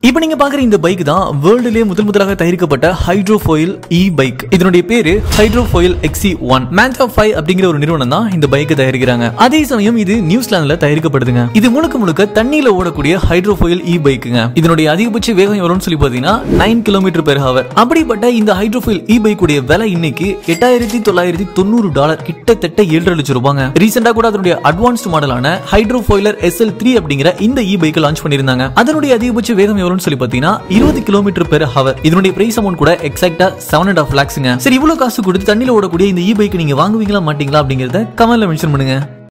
இப்போ நீங்க பாக்குற இந்த பைக் தான் வேர்ல்டுலேயே முதல் முதலாக தயாரிக்கப்பட்ட ஹைட்ரோஃபோயில் இ பைக் இதனுடைய பேரு hydrofoil XE one Manta five அப்படிங்கிற ஒரு நிறுவனம் தான் இந்த பைக்கை தயாரிக்கிறாங்க அதே சமயம் இது நியூசிலாந்துல தயாரிக்கப்படுதுங்க இது முழுக்க முழுக்க தண்ணியில ஓடக்கூடிய ஹைட்ரோஃபோயில் இ பைக்குங்க இதனுடைய அதிகபட்ச வேகம் எவ்வளவுன்னு சொல்லி பாத்தீங்கன்னா நைன் கிலோமீட்டர் பெர் ஹவர் அப்படிப்பட்ட இந்த ஹைட்ரோஃபோயில் இ பைக் உடைய விலை இன்னைக்கு எட்டாயிரத்தி தொள்ளாயிரத்தி தொண்ணூறு டாலர் கிட்டத்தட்ட ஏழரை லட்சம் ரூபாங்க ரீசெண்டா கூட அதனுடைய அட்வான்ஸ்ட் மாடலான ஹைட்ரோஃபோயிலர் எஸ்எல் த்ரீ அப்படிங்கிற இந்த இ பைக்கை லான்ச் பண்ணியிருந்தாங்க அதனுடைய அதிகபட்ச வேகம் எவ்வளவுன்னு சொல்லி பாத்தீங்கன்னா இருபது கிலோமீட்டர் பெர் ஹவர் இதனுடைய பிரைஸ் அமௌண்ட் கூட எக்ஸாக்டா செவன் அண்ட் ஆஃப் லேக்ஸுங்க சரி இவ்வளவு காசு கொடுத்து தண்ணியில ஓடக்கூடிய இந்த இ பைக் நீங்க வாங்குவீங்களா மாட்டீங்களா அப்படிங்கறத கமெண்ட்ல மென்ஷன் பண்ணுங்க